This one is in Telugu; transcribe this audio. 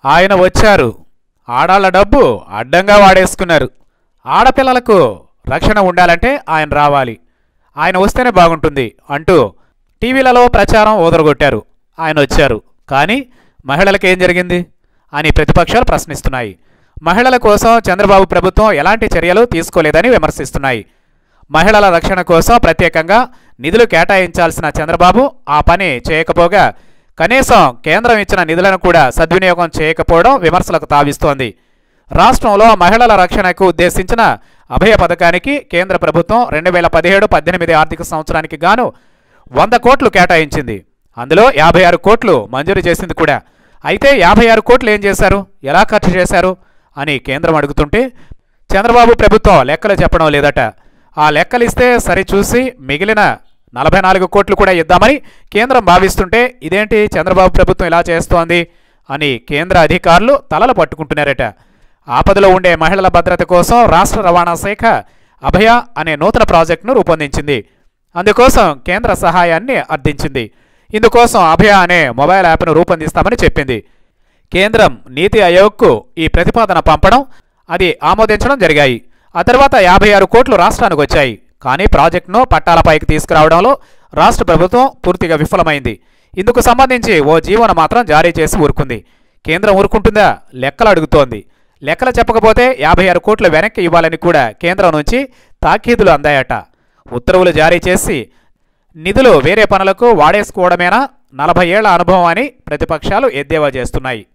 ఆయన వచ్చారు ఆడాళ్ల డబ్బు అడ్డంగా వాడేసుకున్నారు ఆడపిల్లలకు రక్షణ ఉండాలంటే ఆయన రావాలి ఆయన వస్తేనే బాగుంటుంది అంటూ టీవీలలో ప్రచారం ఓదరగొట్టారు ఆయన వచ్చారు కానీ మహిళలకు ఏం జరిగింది అని ప్రతిపక్షాలు ప్రశ్నిస్తున్నాయి మహిళల కోసం చంద్రబాబు ప్రభుత్వం ఎలాంటి చర్యలు తీసుకోలేదని విమర్శిస్తున్నాయి మహిళల రక్షణ కోసం ప్రత్యేకంగా నిధులు కేటాయించాల్సిన చంద్రబాబు ఆ పని చేయకపోగా కనీసం కేంద్రం ఇచ్చిన నిధులను కూడా సద్వినియోగం చేయకపోవడం విమర్శలకు తావిస్తోంది రాష్ట్రంలో మహిళల రక్షణకు ఉద్దేశించిన అభయ పథకానికి కేంద్ర ప్రభుత్వం రెండు వేల పదిహేడు పద్దెనిమిది ఆర్థిక సంవత్సరానికి గాను వంద కోట్లు కేటాయించింది అందులో యాభై ఆరు కోట్లు మంజూరు చేసింది కూడా అయితే యాభై ఆరు కోట్లు ఏం చేశారు ఎలా ఖర్చు చేశారు అని కేంద్రం అడుగుతుంటే చంద్రబాబు ప్రభుత్వం లెక్కలు చెప్పడం లేదట ఆ లెక్కలిస్తే సరిచూసి మిగిలిన నలభై నాలుగు కోట్లు కూడా ఇద్దామని కేంద్రం భావిస్తుంటే ఇదేంటి చంద్రబాబు ప్రభుత్వం ఇలా చేస్తోంది అని కేంద్ర అధికారులు తలలు పట్టుకుంటున్నారట ఆపదలో ఉండే మహిళల భద్రత కోసం రాష్ట్ర రవాణా శాఖ అభయ అనే నూతన ప్రాజెక్టును రూపొందించింది అందుకోసం కేంద్ర సహాయాన్ని అర్థించింది ఇందుకోసం అభయ అనే మొబైల్ యాప్ను రూపొందిస్తామని చెప్పింది కేంద్రం నీతి ఆయోగ్కు ఈ ప్రతిపాదన పంపడం అది ఆమోదించడం జరిగాయి ఆ తర్వాత యాభై ఆరు కోట్లు రాష్ట్రానికి వచ్చాయి కానీ ప్రాజెక్టును పట్టాలపైకి తీసుకురావడంలో రాష్ట్ర ప్రభుత్వం పూర్తిగా విఫలమైంది ఇందుకు సంబంధించి ఓ జీవోను మాత్రం జారీ చేసి ఊరుకుంది కేంద్రం ఊరుకుంటుందా లెక్కలు అడుగుతోంది లెక్కలు చెప్పకపోతే యాభై ఆరు కోట్లు వెనక్కి ఇవ్వాలని కూడా కేంద్రం నుంచి తాకీదులు అందాయట ఉత్తర్వులు జారీ చేసి నిధులు వేరే పనులకు వాడేసుకోవడమేనా నలభై ఏళ్ల అనుభవం అని ప్రతిపక్షాలు ఎద్దేవా చేస్తున్నాయి